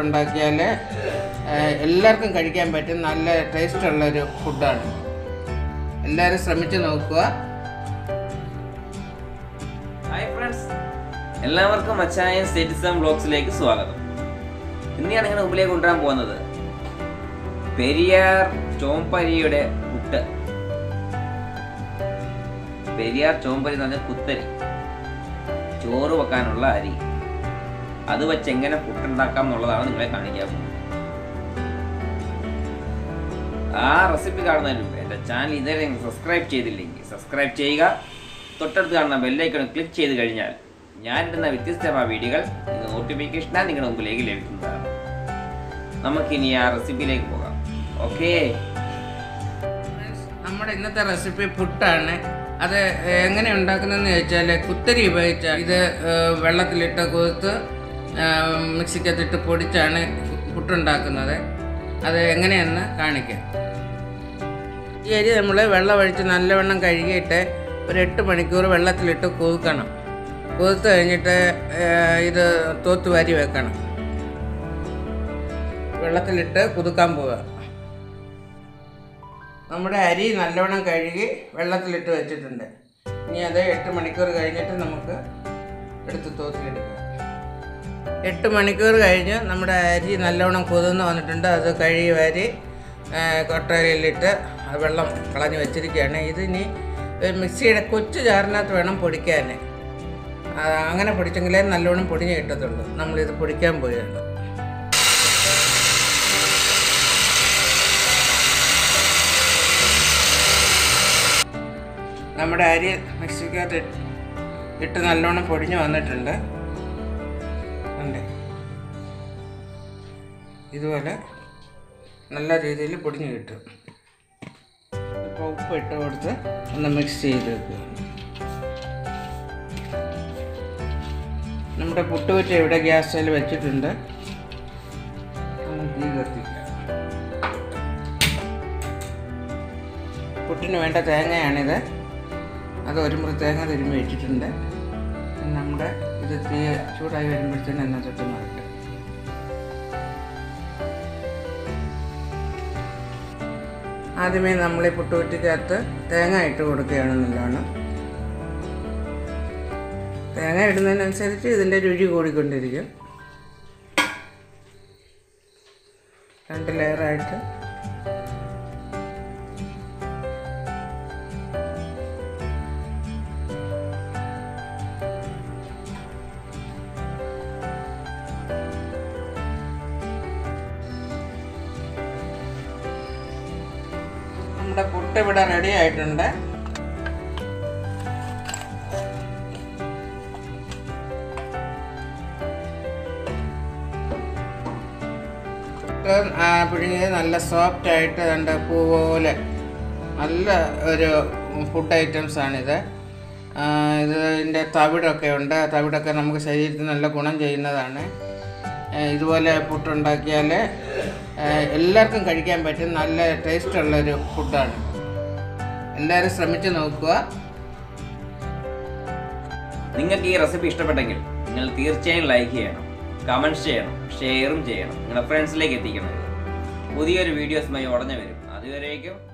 പുട്ടുണ്ടാക്കിയാൽ എല്ലാവർക്കും കഴിക്കാൻ പറ്റും നല്ല ടേസ്റ്റുള്ളൊരു ഫുഡാണ് എല്ലാവരും ശ്രമിച്ച് നോക്കുക ഹായ് ഫ്രണ്ട്സ് എല്ലാവർക്കും അച്ചായ സ്റ്റേറ്റിസം ബ്ലോഗ്സിലേക്ക് സ്വാഗതം ഇന്ന് ഞാൻ നിങ്ങളുടെ മുമ്പിലേക്ക് കൊണ്ടുവരാൻ പോകുന്നത് പെരിയാർ ചോമ്പരിയുടെ പുട്ട് പെരിയാർ ചോമ്പരി എന്ന് പറഞ്ഞാൽ കുത്തരി ചോറ് വെക്കാനുള്ള അരി അത് വെച്ച് എങ്ങനെ പുട്ടുണ്ടാക്കാം എന്നുള്ളതാണ് നിങ്ങളെ കാണിക്കാൻ പോകുന്നത് ആ റെസിപ്പി കാണുന്നതിന് മുമ്പ് എൻ്റെ ചാനൽ ഇതുവരെ നിങ്ങൾ സബ്സ്ക്രൈബ് ചെയ്തില്ലെങ്കിൽ സബ്സ്ക്രൈബ് ചെയ്യുക തൊട്ടടുത്ത് കാണുന്ന ബെല്ലൈക്കൺ ക്ലിക്ക് ചെയ്ത് കഴിഞ്ഞാൽ ഞാനിടുന്ന വ്യത്യസ്തമായ വീഡിയോകൾ നിങ്ങൾ നോട്ടിഫിക്കേഷനായി നിങ്ങളുടെ മുമ്പിലേക്ക് ലഭിക്കുന്നതാണ് നമുക്കിനി ആ റെസിപ്പിയിലേക്ക് പോകാം ഓക്കേ നമ്മുടെ ഇന്നത്തെ റെസിപ്പി പുട്ടാണ് അത് എങ്ങനെ ഉണ്ടാക്കുന്നതെന്ന് ചോദിച്ചാൽ കുത്തരി ഉപയോഗിച്ച ഇത് ഏഹ്, വെള്ളത്തിലിട്ട് കുതിർത്ത് ഏഹ്, മിക്സിക്കകത്തിട്ട് പൊടിച്ചാണ് പുട്ടുണ്ടാക്കുന്നത് അത് എങ്ങനെയെന്ന് കാണിക്കാം ഈ അരി നമ്മൾ വെള്ളം ഒഴിച്ച് നല്ലവണ്ണം കഴുകിയിട്ട് ഒരു എട്ട് മണിക്കൂർ വെള്ളത്തിലിട്ട് കുതുക്കണം കുതിർത്ത് കഴിഞ്ഞിട്ട് ഏഹ്, ഇത് തോത്ത് വാരി വെക്കണം വെള്ളത്തിലിട്ട് കുതുക്കാൻ പോവുക നമ്മുടെ അരി നല്ലവണ്ണം കഴുകി വെള്ളത്തിലിട്ട് വെച്ചിട്ടുണ്ട് ഇനി അത് എട്ട് മണിക്കൂർ കഴിഞ്ഞിട്ട് നമുക്ക് എടുത്ത് തോത്തിലെടുക്കാം എട്ട് മണിക്കൂർ കഴിഞ്ഞ് നമ്മുടെ അരി നല്ലവണ്ണം കുതിർന്ന് വന്നിട്ടുണ്ട് അത് കഴുകി വാരി ആ, കൊട്ടയിലിട്ട് ആ വെള്ളം കളഞ്ഞ് വെച്ചിരിക്കുകയാണ് ഇതിനി ഒരു മിക്സിയുടെ കൊച്ചു ജാറിനകത്ത് വേണം പൊടിക്കാൻ ആ, അങ്ങനെ പൊടിച്ചെങ്കിലേ നല്ലവണ്ണം പൊടിഞ്ഞ് കിട്ടത്തുള്ളൂ നമ്മളിത് പൊടിക്കാൻ പോവുകയാണ് നമ്മുടെ അരി മിക്സിക്കകത്ത് ഇട്ട് ഇട്ട് നല്ലോണം പൊടിഞ്ഞ് വന്നിട്ടുണ്ട് ഉണ്ട് ഇതുപോലെ നല്ല രീതിയിൽ പൊടിഞ്ഞ് കിട്ടും ഇപ്പോൾ ഉപ്പ് ഇട്ട് കൊടുത്ത് ഒന്ന് മിക്സ് ചെയ്ത് വെക്കുക നമ്മുടെ പുട്ടുകുറ്റി ഇവിടെ ഗ്യാസിൽ വെച്ചിട്ടുണ്ട് ഒന്ന് തീ കത്തിക്കാം പുട്ടിന് വേണ്ട തേങ്ങയാണിത് അത് ഒരു മുറി തേങ്ങ തിരുമ്പി വെച്ചിട്ടുണ്ട് ഇനി നമ്മുടെ ഇത് തീ ചൂടായി വരുമ്പോഴത്തേനും എന്നെ തൊട്ട് നോക്കാം ആദ്യമേ നമ്മൾ ഈ പുട്ടുകുറ്റിക്കകത്ത് തേങ്ങ ഇട്ട് കൊടുക്കുകയാണ് നല്ലോണം തേങ്ങ ഇടുന്നതിനനുസരിച്ച് ഇതിൻ്റെ രുചി കൂടിക്കൊണ്ടിരിക്കും രണ്ട് ലെയറായിട്ട് നമ്മുടെ പുട്ട് ഇവിടെ റെഡി ആയിട്ടുണ്ട് പുട്ട് ആ, പുഴുങ്ങിയത് നല്ല സോഫ്റ്റ് ആയിട്ട് കണ്ട പൂ പോലെ നല്ല ഒരു ഫുഡ് ഐറ്റംസ് ആണിത് ആ, ഇത് ഇതിൻ്റെ തവിടൊക്കെ ഉണ്ട് ആ തവിടൊക്കെ നമുക്ക് ശരീരത്തിന് നല്ല ഗുണം ചെയ്യുന്നതാണ് ആ, ഇതുപോലെ പുട്ടുണ്ടാക്കിയാൽ ആ, എല്ലാവർക്കും കഴിക്കാൻ പറ്റും നല്ല ടേസ്റ്റുള്ളൊരു ഫുഡാണ് എല്ലാവരും ശ്രമിച്ച് നോക്കുക നിങ്ങൾക്ക് ഈ റെസിപ്പി ഇഷ്ടപ്പെട്ടെങ്കിൽ നിങ്ങൾ തീർച്ചയായും ലൈക്ക് ചെയ്യണം കമൻറ്റ്സ് ചെയ്യണം ഷെയറും ചെയ്യണം നിങ്ങളുടെ ഫ്രണ്ട്സിലേക്ക് എത്തിക്കണം പുതിയൊരു വീഡിയോസുമായി ഉടനെ വരും അതുവരേക്കും